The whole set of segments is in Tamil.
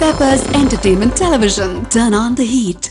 Peppers Entertainment Television. Turn on the heat.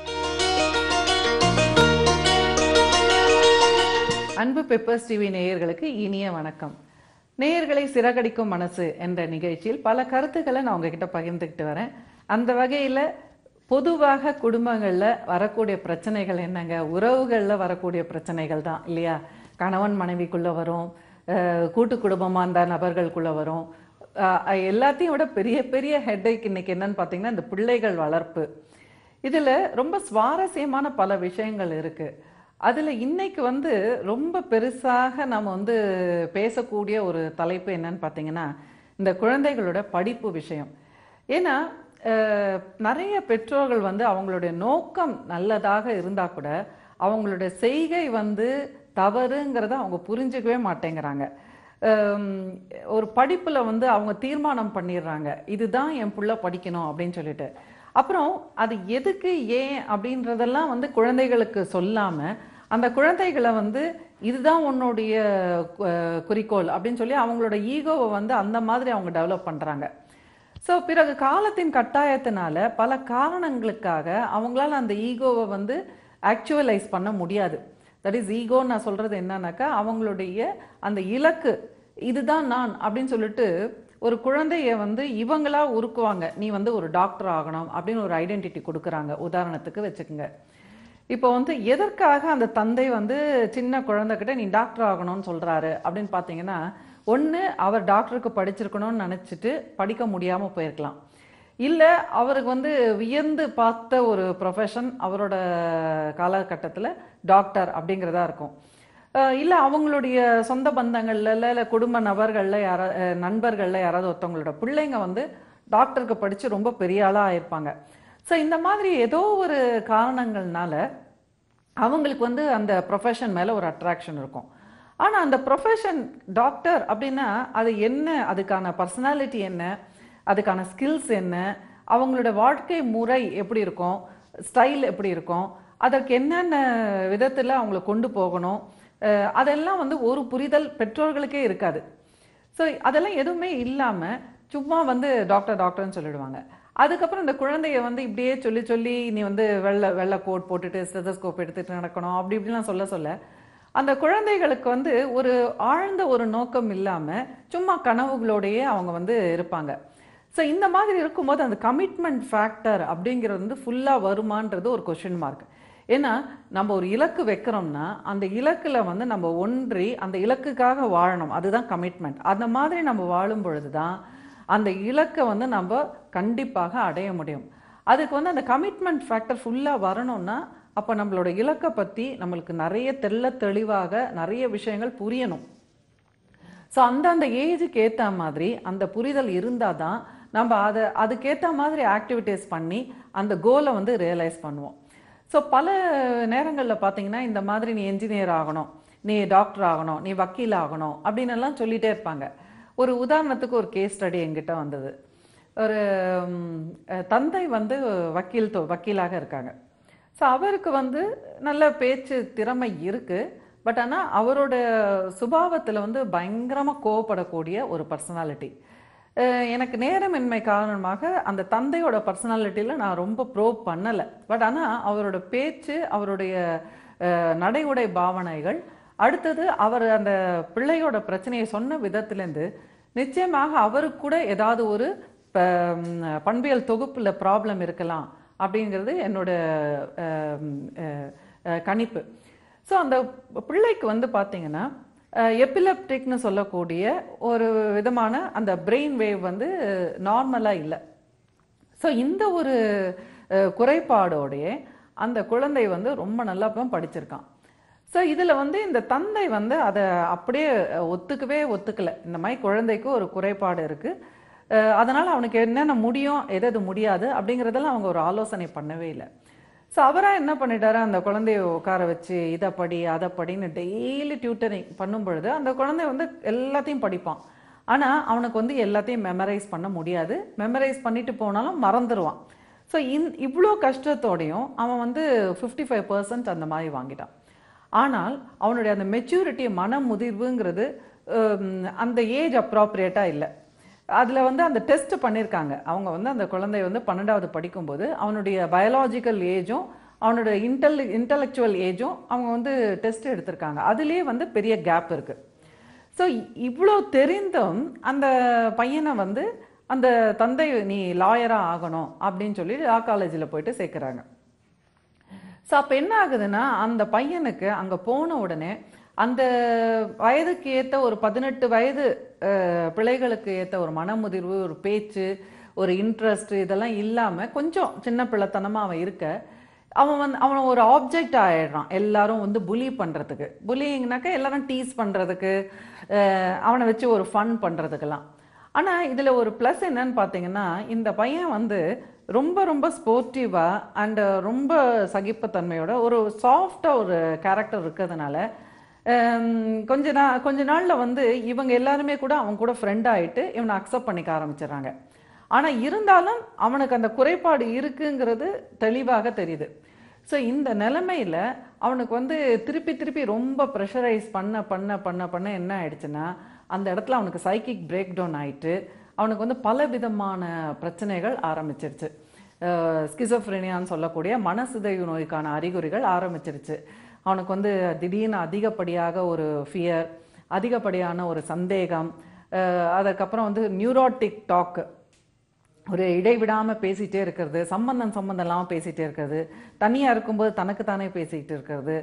அன்பு பெப்பர்ஸ் டிவி நேயர்களுக்கு இனிய வணக்கம் நேயர்களை சிறகடிக்கும் மனசு என்ற நிகழ்ச்சியில் பல கருத்துக்களை நான் உங்ககிட்ட பகிர்ந்துக்கிட்டு வரேன் அந்த வகையில் பொதுவாக குடும்பங்களில் வரக்கூடிய பிரச்சனைகள் என்னங்க உறவுகளில் வரக்கூடிய பிரச்சனைகள் தான் இல்லையா கணவன் மனைவிக்குள்ளே வரும் அஹ் கூட்டு குடும்பமாக இருந்த நபர்களுக்குள்ளே வரும் அஹ் எல்லாத்தையும் விட பெரிய பெரிய ஹெட்டேக் இன்னைக்கு என்னன்னு பார்த்தீங்கன்னா இந்த பிள்ளைகள் வளர்ப்பு இதில் ரொம்ப சுவாரஸ்யமான பல விஷயங்கள் இருக்கு அதில் இன்னைக்கு வந்து ரொம்ப பெருசாக நம்ம வந்து பேசக்கூடிய ஒரு தலைப்பு என்னன்னு பார்த்தீங்கன்னா இந்த குழந்தைகளோட படிப்பு விஷயம் ஏன்னா அஹ், நிறைய பெற்றோர்கள் வந்து அவங்களுடைய நோக்கம் நல்லதாக இருந்தால் கூட அவங்களுடைய செய்கை வந்து தவறுங்கிறத அவங்க புரிஞ்சுக்கவே மாட்டேங்கிறாங்க ஹம், ஒரு படிப்பில் வந்து அவங்க தீர்மானம் பண்ணிடுறாங்க இதுதான் என் புள்ள படிக்கணும் அப்படின்னு சொல்லிட்டு அப்புறம் அது எதுக்கு ஏன் அப்படின்றதெல்லாம் வந்து குழந்தைகளுக்கு சொல்லாமல் அந்த குழந்தைகளை வந்து இதுதான் உன்னுடைய அஹ், குறிக்கோள் அப்படின்னு சொல்லி அவங்களோட ஈகோவை வந்து அந்த மாதிரி அவங்க டெவலப் பண்ணுறாங்க ஸோ பிறகு காலத்தின் கட்டாயத்தினால பல காரணங்களுக்காக அவங்களால அந்த ஈகோவை வந்து ஆக்சுவலைஸ் பண்ண முடியாது தட் இஸ் ஈகோன்னு நான் சொல்கிறது என்னன்னாக்கா அவங்களுடைய அந்த இலக்கு இதுதான் நான் அப்படின்னு சொல்லிட்டு ஒரு குழந்தைய வந்து இவங்களா உருக்குவாங்க நீ வந்து ஒரு டாக்டர் ஆகணும் அப்படின்னு ஒரு ஐடென்டிட்டி கொடுக்குறாங்க உதாரணத்துக்கு வச்சுக்கோங்க இப்போ வந்து எதற்காக அந்த தந்தை வந்து சின்ன குழந்தைகிட்ட நீ டாக்டர் ஆகணும்னு சொல்றாரு அப்படின்னு பார்த்தீங்கன்னா ஒன்று அவர் டாக்டருக்கு படிச்சிருக்கணும்னு நினச்சிட்டு படிக்க முடியாமல் போயிருக்கலாம் இல்லை அவருக்கு வந்து வியந்து பார்த்த ஒரு ப்ரொஃபஷன் அவரோட காலகட்டத்தில் டாக்டர் அப்படிங்கிறதா இருக்கும் இல்லை அவங்களுடைய சொந்த பந்தங்கள்ல இல்லை குடும்ப நபர்களில் யாரா அஹ் நண்பர்களில் யாராவது ஒருத்தவங்களோட பிள்ளைங்க வந்து டாக்டருக்கு படித்து ரொம்ப பெரிய ஆளாக ஆயிருப்பாங்க ஸோ இந்த மாதிரி ஏதோ ஒரு காரணங்கள்னால அவங்களுக்கு வந்து அந்த ப்ரொஃபஷன் மேலே ஒரு அட்ராக்ஷன் இருக்கும் ஆனால் அந்த ப்ரொஃபஷன் டாக்டர் அப்படின்னா அது என்ன அதுக்கான பர்சனாலிட்டி என்ன அதுக்கான ஸ்கில்ஸ் என்ன அவங்களோட வாழ்க்கை முறை எப்படி இருக்கும் ஸ்டைல் எப்படி இருக்கும் அதற்கு என்னென்ன விதத்தில் அவங்கள கொண்டு போகணும் அஹ் அதெல்லாம் வந்து ஒரு புரிதல் பெற்றோர்களுக்கே இருக்காது ஸோ அதெல்லாம் எதுவுமே இல்லாமல் சும்மா வந்து டாக்டர் டாக்டர்னு சொல்லிடுவாங்க அதுக்கப்புறம் இந்த குழந்தைய வந்து இப்படியே சொல்லி சொல்லி நீ வந்து வெள்ளை வெள்ளை கோட் போட்டுட்டு ஸ்டெதஸ்கோப் எடுத்துட்டு நடக்கணும் அப்படி இப்படிலாம் சொல்ல சொல்ல அந்த குழந்தைகளுக்கு வந்து ஒரு ஆழ்ந்த ஒரு நோக்கம் இல்லாமல் சும்மா கனவுகளோடையே அவங்க வந்து இருப்பாங்க ஸோ இந்த மாதிரி இருக்கும்போது அந்த கமிட்மெண்ட் ஃபேக்டர் அப்படிங்கிறது வந்து ஃபுல்லாக வருமான்றது ஒரு கொஷின் மார்க் ஏன்னா நம்ம ஒரு இலக்கு வைக்கிறோம்னா அந்த இலக்கில் வந்து நம்ம ஒன்றி அந்த இலக்குக்காக வாழணும் அதுதான் கமிட்மெண்ட் அந்த மாதிரி நம்ம வாழும் பொழுது தான் அந்த இலக்கை வந்து நம்ம கண்டிப்பாக அடைய முடியும் அதுக்கு வந்து அந்த கமிட்மெண்ட் ஃபேக்டர் ஃபுல்லாக வரணும்னா அப்போ நம்மளோட இலக்கை பற்றி நம்மளுக்கு நிறைய தெள்ள தெளிவாக நிறைய விஷயங்கள் புரியணும் ஸோ அந்தந்த ஏஜுக்கு ஏற்ற மாதிரி அந்த புரிதல் இருந்தால் தான் நம்ம அதை அதுக்கேற்ற மாதிரி ஆக்டிவிட்டீஸ் பண்ணி அந்த கோலை வந்து ரியலைஸ் பண்ணுவோம் ஸோ பல நேரங்களில் பார்த்தீங்கன்னா இந்த மாதிரி நீ என்ஜினியர் ஆகணும் நீ டாக்டர் ஆகணும் நீ வக்கீல் ஆகணும் அப்படின்னு எல்லாம் சொல்லிட்டே இருப்பாங்க ஒரு உதாரணத்துக்கு ஒரு கேஸ் ஸ்டடி என்கிட்ட வந்தது ஒரு ம், அஹ், தந்தை வந்து வக்கீல் தொ- வக்கீலாக இருக்காங்க ஸோ அவருக்கு வந்து நல்ல பேச்சு திறமை இருக்கு பட் ஆனால் அவரோட சுபாவத்தில் வந்து பயங்கரமாக கோவப்படக்கூடிய ஒரு பர்சனாலிட்டி எனக்கு நேரமின்மை காரணமாக அந்த தந்தையோட பர்சனாலிட்டியில் நான் ரொம்ப ப்ரோப் பண்ணலை பட் ஆனால் அவரோட பேச்சு அவருடைய அஹ், நடை உடை பாவனைகள் அடுத்தது அவர் அந்த பிள்ளையோட பிரச்சனையை சொன்ன விதத்திலேருந்து நிச்சயமாக அவருக்கு கூட ஏதாவது ஒரு ப- ம், பண்பியல் தொகுப்பில் ப்ராப்ளம் இருக்கலாம் அப்படிங்கிறது என்னோட அஹ், அஹ், அஹ், கணிப்பு ஸோ அந்த பிள்ளைக்கு வந்து பார்த்தீங்கன்னா எபிலெப்டிக்னு சொல்லக்கூடிய ஒரு விதமான அந்த பிரெயின் வேவ் வந்து நார்மலாக இல்லை ஸோ இந்த ஒரு அஹ், குறைபாடோடைய அந்த குழந்தை வந்து ரொம்ப நல்லா தான் படிச்சிருக்கான் ஸோ இதில் வந்து இந்த தந்தை வந்து அதை அப்படியே அஹ், ஒத்துக்கவே ஒத்துக்கலை இந்த மாதிரி குழந்தைக்கு ஒரு குறைபாடு இருக்குது அதனால் அவனுக்கு என்னென்ன முடியும் எது எது முடியாது அப்படிங்கிறதெல்லாம் அவங்க ஒரு ஆலோசனை பண்ணவே இல்லை ஸோ அவராக என்ன பண்ணிட்டாரு அந்த குழந்தைய உட்கார வச்சு இதை படி அதை படின்னு டெய்லி டியூட்டரிங் பண்ணும் பொழுது அந்த குழந்தை வந்து எல்லாத்தையும் படிப்பான் ஆனால் அவனுக்கு வந்து எல்லாத்தையும் மெமரைஸ் பண்ண முடியாது மெமரைஸ் பண்ணிட்டு போனாலும் மறந்துடுவான் ஸோ இந் இவ்வளோ கஷ்டத்தோடையும் அவன் வந்து ஃபிஃப்டி ஃபைவ் பர்சன்ட் அந்த மாதிரி வாங்கிட்டான் ஆனால் அவனுடைய அந்த மெச்சூரிட்டி மன முதிர்வுங்கிறது ஹம், அந்த ஏஜ் அப்ராப்ரியேட்டாக இல்லை அதில் வந்து அந்த டெஸ்ட் பண்ணியிருக்காங்க அவங்க வந்து அந்த குழந்தை வந்து பன்னெண்டாவது படிக்கும்போது அவனுடைய பயாலாஜிக்கல் ஏஜும் அவனோட இன்டெல் இன்டலெக்சுவல் ஏஜும் அவங்க வந்து டெஸ்ட் எடுத்திருக்காங்க அதுலேயே வந்து பெரிய கேப் இருக்குது ஸோ இவ்வளோ தெரிந்தும் அந்த பையனை வந்து அந்த தந்தை நீ லாயராக ஆகணும் அப்படின்னு சொல்லி லா காலேஜில் போயிட்டு சேர்க்குறாங்க ஸோ அப்போ என்ன ஆகுதுன்னா அந்த பையனுக்கு அங்கே போன உடனே அந்த வயதுக்கு ஏற்ற ஒரு பதினெட்டு வயது அஹ், பிள்ளைகளுக்கு ஏற்ற ஒரு மனமுதிர்வு ஒரு பேச்சு ஒரு இன்ட்ரெஸ்ட் இதெல்லாம் இல்லாமல் கொஞ்சம் சின்ன பிள்ளைத்தனமாக அவன் இருக்க அவன் வந்து அவன் ஒரு ஆப்ஜெக்ட் ஆயிடுறான் எல்லாரும் வந்து புலி பண்ணுறதுக்கு புலிங்னாக்கா எல்லாரும் டீஸ் பண்ணுறதுக்கு அவனை வச்சு ஒரு ஃபன் பண்ணுறதுக்கெல்லாம் ஆனால் இதில் ஒரு ப்ளஸ் என்னன்னு பார்த்தீங்கன்னா இந்த பையன் வந்து ரொம்ப ரொம்ப ஸ்போர்ட்டிவாக அண்ட் ரொம்ப சகிப்புத்தன்மையோட ஒரு சாஃப்டாக ஒரு கேரக்டர் இருக்கிறதுனால ஹம், கொஞ்ச நா கொஞ்ச நாளில் வந்து இவங்க எல்லாருமே கூட அவன் கூட ஃப்ரெண்ட் ஆயிட்டு இவனை அக்செப்ட் பண்ணிக்க ஆரம்பிச்சிடுறாங்க ஆனால் இருந்தாலும் அவனுக்கு அந்த குறைபாடு இருக்குங்கிறது தெளிவாக தெரியுது ஸோ இந்த நிலைமையில் அவனுக்கு வந்து திருப்பி திருப்பி ரொம்ப ப்ரெஷரைஸ் பண்ண பண்ண பண்ண பண்ண என்ன ஆயிடுச்சுன்னா அந்த இடத்துல அவனுக்கு சைக்கிக் பிரேக் டவுன் ஆயிட்டு அவனுக்கு வந்து பல விதமான பிரச்சனைகள் ஆரம்பிச்சிருச்சு ஸ்கிசோஃப்ரெனியான்னு சொல்லக்கூடிய மனசிதைவு நோய்க்கான அறிகுறிகள் ஆரம்பிச்சிருச்சு அவனுக்கு வந்து திடீர்னு அதிகப்படியாக ஒரு ஃபியர் அதிகப்படியான ஒரு சந்தேகம் அஹ் அதுக்கப்புறம் வந்து நியூரோட்டிக் டாக் ஒரு இடைவிடாம பேசிட்டே இருக்கிறது சம்பந்தம் சம்பந்தம் இல்லாமல் பேசிட்டே இருக்கிறது தனியா இருக்கும்போது தனக்கு தானே பேசிக்கிட்டு இருக்கிறது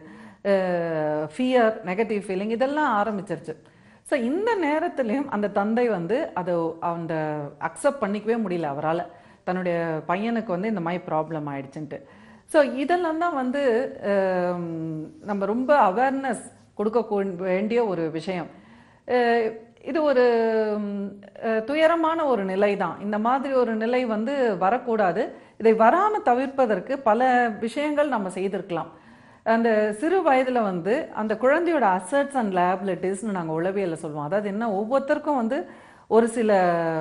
ஃபியர் நெகட்டிவ் ஃபீலிங் இதெல்லாம் ஆரம்பிச்சிருச்சு ஸோ இந்த நேரத்துலையும் அந்த தந்தை வந்து அதை அந்த அக்செப்ட் பண்ணிக்கவே முடியல அவரால் தன்னுடைய பையனுக்கு வந்து இந்த மாதிரி ப்ராப்ளம் ஆயிடுச்சுன்ட்டு ஸோ இதெல்லாம் தான் வந்து அஹ், நம்ம ரொம்ப அவேர்னஸ் கொடுக்க கூ- வேண்டிய ஒரு விஷயம் அஹ், இது ஒரு ம், அஹ், துயரமான ஒரு நிலை தான் இந்த மாதிரி ஒரு நிலை வந்து வரக்கூடாது இதை வராமல் தவிர்ப்பதற்கு பல விஷயங்கள் நம்ம செய்திருக்கலாம் அந்த சிறு வயதில் வந்து அந்த குழந்தையோட அசட்ஸ் அண்ட் லேபிலிட்டிஸ்னு நாங்கள் உளவியலில் சொல்லுவோம் அதாவது என்ன ஒவ்வொருத்தருக்கும் வந்து ஒரு சில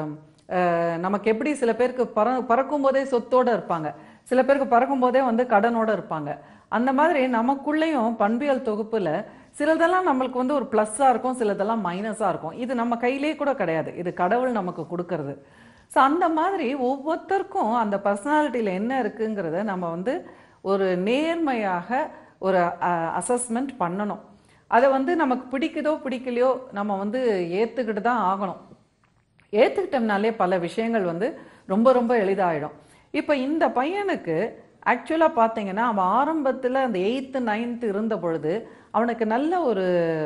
அஹ், நமக்கு எப்படி சில பேருக்கு பற பறக்கும் போதே சொத்தோட இருப்பாங்க சில பேருக்கு பறக்கும் போதே வந்து கடனோட இருப்பாங்க அந்த மாதிரி நமக்குள்ளேயும் பண்பியல் தொகுப்புல சிலதெல்லாம் நம்மளுக்கு வந்து ஒரு ப்ளஸ்ஸாக இருக்கும் சிலதெல்லாம் மைனஸாக இருக்கும் இது நம்ம கையிலே கூட கிடையாது இது கடவுள் நமக்கு கொடுக்கறது ஸோ அந்த மாதிரி ஒவ்வொருத்தருக்கும் அந்த பர்சனாலிட்டியில் என்ன இருக்குங்கிறத நம்ம வந்து ஒரு நேர்மையாக ஒரு அசஸ்மெண்ட் பண்ணணும் அதை வந்து நமக்கு பிடிக்குதோ பிடிக்கலையோ நம்ம வந்து ஏற்றுக்கிட்டு தான் ஆகணும் ஏற்றுக்கிட்டோம்னாலே பல விஷயங்கள் வந்து ரொம்ப ரொம்ப எளிதாயிடும் இப்போ இந்த பையனுக்கு ஆக்சுவலாக பார்த்தீங்கன்னா அவன் ஆரம்பத்தில் அந்த எயித்து நைன்த்து இருந்த பொழுது அவனுக்கு நல்ல ஒரு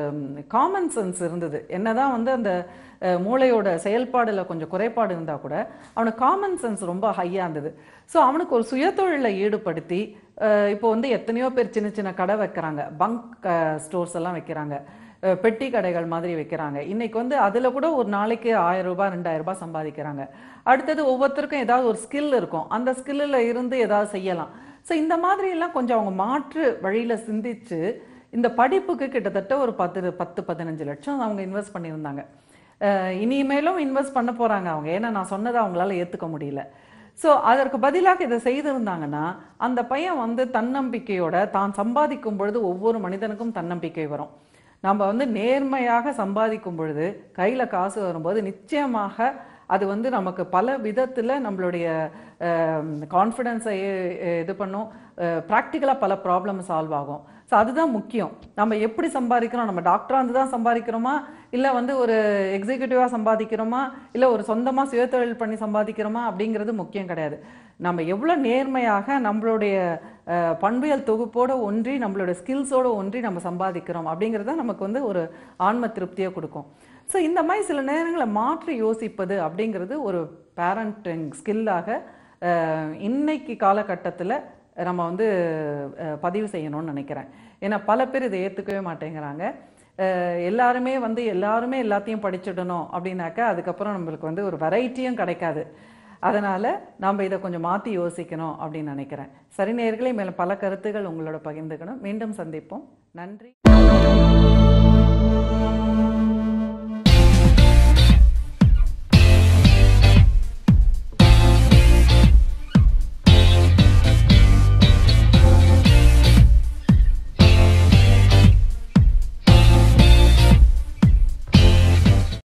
காமன் சென்ஸ் இருந்தது என்னதான் வந்து அந்த அஹ், மூளையோட செயல்பாடில் கொஞ்சம் குறைபாடு இருந்தால் கூட அவனுக்கு காமன் சென்ஸ் ரொம்ப ஹையாக இருந்தது ஸோ அவனுக்கு ஒரு சுயதொழிலில் ஈடுபடுத்தி அஹ், இப்போ வந்து எத்தனையோ பேர் சின்ன சின்ன கடை வைக்கிறாங்க பங்க் ஸ்டோர்ஸ் எல்லாம் வைக்கிறாங்க அஹ் பெட்டி கடைகள் மாதிரி வைக்கிறாங்க இன்னைக்கு வந்து அதில் கூட ஒரு நாளைக்கு ஆயிரம் ரூபாய் ரெண்டாயிரம் ரூபாய் சம்பாதிக்கிறாங்க அடுத்தது ஒவ்வொருத்தருக்கும் ஏதாவது ஒரு ஸ்கில் இருக்கும் அந்த ஸ்கில்லில் இருந்து ஏதாவது செய்யலாம் ஸோ இந்த மாதிரி எல்லாம் கொஞ்சம் அவங்க மாற்று வழியில் சிந்திச்சு இந்த படிப்புக்கு கிட்டத்தட்ட ஒரு பத்து பத்து பதினஞ்சு லட்சம் அவங்க இன்வெஸ்ட் பண்ணியிருந்தாங்க அஹ் இனிமேலும் இன்வெஸ்ட் பண்ண போகிறாங்க அவங்க ஏன்னா நான் சொன்னதை அவங்களால ஏற்றுக்க முடியல ஸோ அதற்கு பதிலாக இதை செய்திருந்தாங்கன்னா அந்த பையன் வந்து தன்னம்பிக்கையோட தான் சம்பாதிக்கும் பொழுது ஒவ்வொரு மனிதனுக்கும் தன்னம்பிக்கை வரும் நம்ம வந்து நேர்மையாக சம்பாதிக்கும் பொழுது கையில் காசு வரும்போது நிச்சயமாக அது வந்து நமக்கு பல விதத்தில் நம்மளுடைய கான்ஃபிடென்ஸை இது பண்ணும் ப்ராக்டிக்கலாக பல ப்ராப்ளம் சால்வ் ஆகும் ஸோ அதுதான் முக்கியம் நம்ம எப்படி சம்பாதிக்கிறோம் நம்ம டாக்டராக இருந்து தான் சம்பாதிக்கிறோமா இல்லை வந்து ஒரு எக்ஸிக்யூட்டிவாக சம்பாதிக்கிறோமா இல்லை ஒரு சொந்தமாக சுயதொழில் பண்ணி சம்பாதிக்கிறோமா அப்படிங்கிறது முக்கியம் கிடையாது நம்ம எவ்வளோ நேர்மையாக நம்மளுடைய அஹ், பண்பியல் தொகுப்போட ஒன்றி நம்மளோட ஸ்கில்ஸோட ஒன்றி நம்ம சம்பாதிக்கிறோம் அப்படிங்கிறது தான் நமக்கு வந்து ஒரு ஆன்ம திருப்தியை கொடுக்கும் ஸோ இந்த மாதிரி சில நேரங்களை மாற்றி யோசிப்பது அப்படிங்கிறது ஒரு பேரண்டிங் ஸ்கில்லாக இன்னைக்கு காலகட்டத்தில் நம்ம வந்து அஹ், பதிவு செய்யணும்னு நினைக்கிறேன் ஏன்னா பல பேர் இதை ஏற்றுக்கவே மாட்டேங்கிறாங்க அஹ், எல்லாருமே வந்து எல்லாருமே எல்லாத்தையும் படிச்சிடணும் அப்படின்னாக்கா அதுக்கப்புறம் நம்மளுக்கு வந்து ஒரு வெரைட்டியும் கிடைக்காது அதனால் நாம் இதை கொஞ்சம் மாற்றி யோசிக்கணும் அப்படின்னு நினைக்கிறேன் சரி நேயர்களே மேலே பல கருத்துகள் உங்களோட பகிர்ந்துக்கணும் மீண்டும் சந்திப்போம் நன்றி